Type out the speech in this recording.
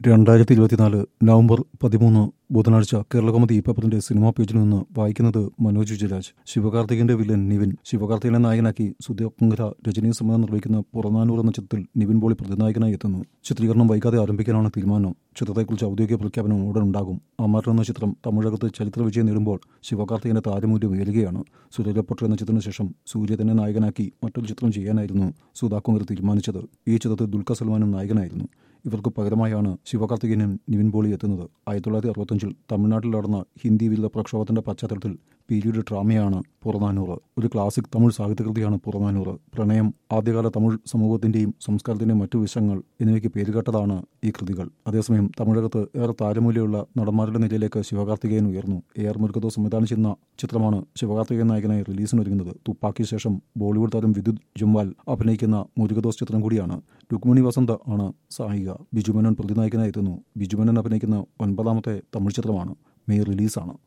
രണ്ടായിരത്തി ഇരുപത്തിനാല് നവംബർ പതിമൂന്ന് ബുധനാഴ്ച കേരളകൗമുദി പേപ്പറിന്റെ സിനിമാ പേജിൽ നിന്ന് വായിക്കുന്നത് മനോജ് വിജയരാജ് ശിവകാർത്തികന്റെ വില്ലൻ നിവിൻ ശിവകാർത്തികനെ നായകനാക്കി സുധീർ രജനി സമയം നിർവഹിക്കുന്ന പുറനാനൂർ എന്ന ചിത്രത്തിൽ നിവിൻ പോളി പ്രതിനായകനായി എത്തുന്നു ചിത്രീകരണം വൈകാതെ ആരംഭിക്കാനാണ് തീരുമാനം ചിത്രത്തെക്കുറിച്ച് ഔദ്യോഗിക പ്രഖ്യാപനം ഉടൻ ഉണ്ടാകും അമരൻ എന്ന ചിത്രം തമിഴകത്ത് ചരിത്ര വിജയം നേടുമ്പോൾ ശിവകാർത്തികന്റെ താരമൂല്യം ഉയരുകയാണ് സൂര്യപൊട്ടർ എന്ന ചിത്രത്തിന് ശേഷം സൂര്യ തന്നെ നായകനാക്കി മറ്റൊരു ചിത്രം ചെയ്യാനായിരുന്നു സുധാകുങ്കർ തീരുമാനിച്ചത് ഈ ചിത്രത്തിൽ ദുൽഖർ സൽമാനും നായകനായിരുന്നു ഇവർക്ക് പകരമായാണ് ശിവകാർത്തികേയനും നിവിൻ പോളി എത്തുന്നത് ആയിരത്തി തൊള്ളായിരത്തി അറുപത്തഞ്ചിൽ തമിഴ്നാട്ടിൽ നടന്ന ഹിന്ദി വിരുദ്ധ പ്രക്ഷോഭത്തിന്റെ പശ്ചാത്തലത്തിൽ പീരീഡ് ഡ്രാമയാണ് പുറനാനൂറ് ഒരു ക്ലാസിക് തമിഴ് സാഹിത്യകൃതിയാണ് പുറനാനൂറ് പ്രണയം ആദ്യകാല തമിഴ് സമൂഹത്തിന്റെയും സംസ്കാരത്തിന്റെയും മറ്റു വിഷയങ്ങൾ എന്നിവയ്ക്ക് പേരുകേട്ടതാണ് ഈ കൃതികൾ അതേസമയം തമിഴകത്ത് ഏറെ താരമൂല്യമുള്ള നടന്മാരുടെ നിലയിലേക്ക് ശിവകാർത്തികേയൻ ഉയർന്നു എ ആർ മുരുകത്തോ സംവിധാനം ചെയ്യുന്ന ചിത്രമാണ് ശിവകാർത്തികേയൻ നായകനായി റിലീസിനൊരുങ്ങുന്നത് തുപ്പാക്കി ശേഷം ബോളിവുഡ് താരം വിദ്യുത് ജുംവാൽ അഭിനയിക്കുന്ന മുരുകദോസ് ചിത്രം കൂടിയാണ് രുക്മിണി വസന്ത ആണ് സായിക ബിജുമേനോൻ പ്രതിനായകനായി എത്തുന്നു ബിജുമേനോൻ അഭിനയിക്കുന്ന ഒൻപതാമത്തെ തമിഴ് ചിത്രമാണ് മെയ് റിലീസാണ്